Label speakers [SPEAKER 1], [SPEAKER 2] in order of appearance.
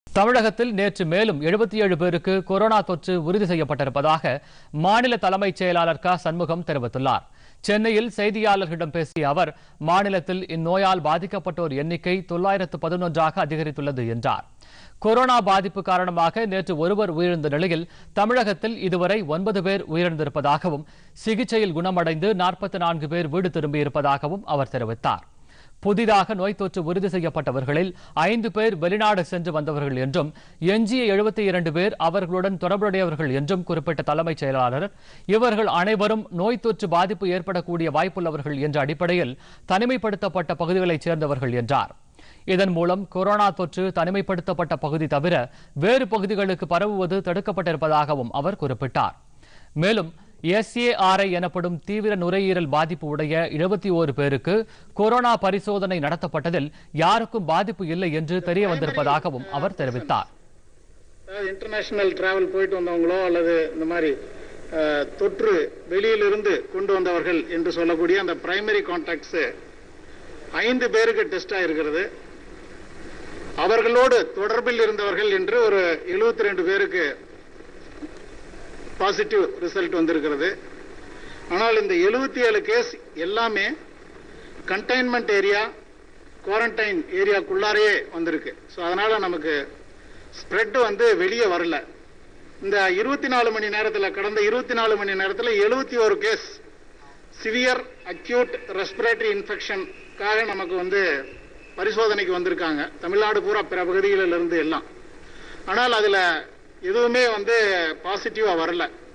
[SPEAKER 1] தமிழகத்தில் நேற்று மேலும் எழுபத்தி ஏழு பேருக்கு கொரோனா தொற்று உறுதி செய்யப்பட்டிருப்பதாக மாநில தலைமைச் செயலாளர் க சண்முகம் தெரிவித்துள்ளார் சென்னையில் செய்தியாளர்களிடம் பேசிய அவர் மாநிலத்தில் இந்நோயால் பாதிக்கப்பட்டோர் எண்ணிக்கை தொள்ளாயிரத்து பதினொன்றாக அதிகரித்துள்ளது என்றார் கொரோனா பாதிப்பு காரணமாக நேற்று ஒருவர் உயிரிழந்த நிலையில் தமிழகத்தில் இதுவரை ஒன்பது பேர் உயிரிழந்திருப்பதாகவும் சிகிச்சையில் குணமடைந்து நாற்பத்தி நான்கு பேர் வீடு திரும்பியிருப்பதாகவும் அவர் தெரிவித்தார் புதிதாக நோய் தொற்று உறுதி செய்யப்பட்டவர்களில் ஐந்து பேர் வெளிநாடு சென்று வந்தவர்கள் என்றும் எஞ்சிய எழுபத்தி இரண்டு பேர் அவர்களுடன் தொடர்புடையவர்கள் என்றும் குறிப்பிட்ட தலைமைச் செயலாளர் இவர்கள் அனைவரும் நோய் தொற்று பாதிப்பு ஏற்படக்கூடிய வாய்ப்புள்ளவர்கள் என்ற அடிப்படையில் தனிமைப்படுத்தப்பட்ட பகுதிகளைச் சேர்ந்தவர்கள் என்றார் இதன் மூலம் கொரோனா தொற்று தனிமைப்படுத்தப்பட்ட பகுதி தவிர வேறு பகுதிகளுக்கு பரவுவது தடுக்கப்பட்டிருப்பதாகவும் அவர் குறிப்பிட்டார் மேலும் எஸ்ஏஆர்ஐ எனப்படும் தீவிர நுரையீரல் பாதிப்பு உடைய இருபத்தி ஓரு பேருக்கு கொரோனா பரிசோதனை நடத்தப்பட்டதில் யாருக்கும் பாதிப்பு இல்லை என்று தெரிய வந்திருப்பதாகவும் அவர் தெரிவித்தார்
[SPEAKER 2] அதாவது இன்டர்நேஷனல் டிராவல் போயிட்டு வந்தவங்களோ அல்லது இந்த மாதிரி அஹ், தொற்று வெளியிலிருந்து கொண்டு வந்தவர்கள் என்று சொல்லக்கூடிய அந்த பிரைமரி கான்டாக்ட்ஸ் ஐந்து பேருக்கு டெஸ்ட் ஆயிருக்கிறது அவர்களோடு தொடர்பில் இருந்தவர்கள் என்று ஒரு 72 ரெண்டு பேருக்கு பாசிட்டிவ் ரிசல்ட் வந்திருக்கிறது ஆனால் இந்த 77 ஏழு கேஸ் எல்லாமே கண்டெய்ன்மெண்ட் ஏரியா குவாரண்டைன் ஏரியாக்குள்ளாரையே வந்திருக்கு ஸோ அதனால நமக்கு ஸ்ப்ரெட் வந்து வெளியே வரல இந்த இருபத்தி நாலு மணி நேரத்தில் கடந்த இருபத்தி நாலு மணி நேரத்தில் எழுபத்தி ஒரு கேஸ் சிவியர் அக்யூட் ரெஸ்பிரேட்டரி இன்ஃபெக்ஷனுக்காக நமக்கு வந்து பரிசோதனைக்கு வந்திருக்காங்க தமிழ்நாடு பூரா பிற பகுதிகளில் இருந்து எல்லாம் ஆனால் அதில் எதுவுமே வந்து பாசிட்டிவாக வரல